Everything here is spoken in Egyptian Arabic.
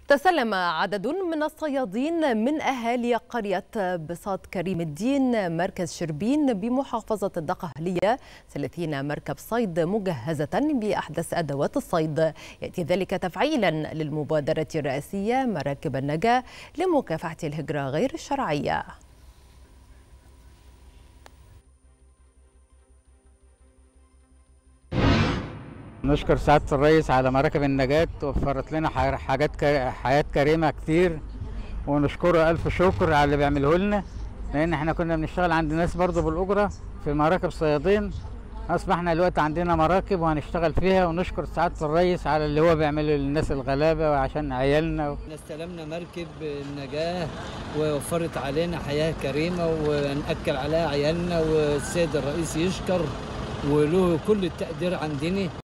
تسلم عدد من الصيادين من أهالي قرية بساط كريم الدين مركز شربين بمحافظة الدقهلية 30 مركب صيد مجهزة بأحدث أدوات الصيد يأتي ذلك تفعيلا للمبادرة الرئاسية مراكب النجاة لمكافحة الهجرة غير الشرعية نشكر سعادة الرئيس على مراكب النجاة وفرت لنا ح- حاجات ك- حياة كريمة كتير ونشكره ألف شكر على اللي بيعمله لنا لأن احنا كنا بنشتغل عند ناس برضه بالأجرة في مراكب صيادين أصبحنا دلوقتي عندنا مراكب وهنشتغل فيها ونشكر سعادة الرئيس على اللي هو بيعمله للناس الغلابة وعشان عيالنا احنا استلمنا مركب النجاة ووفرت علينا حياة كريمة ونأكل عليها عيالنا والسيد الرئيس يشكر وله كل التقدير عندنا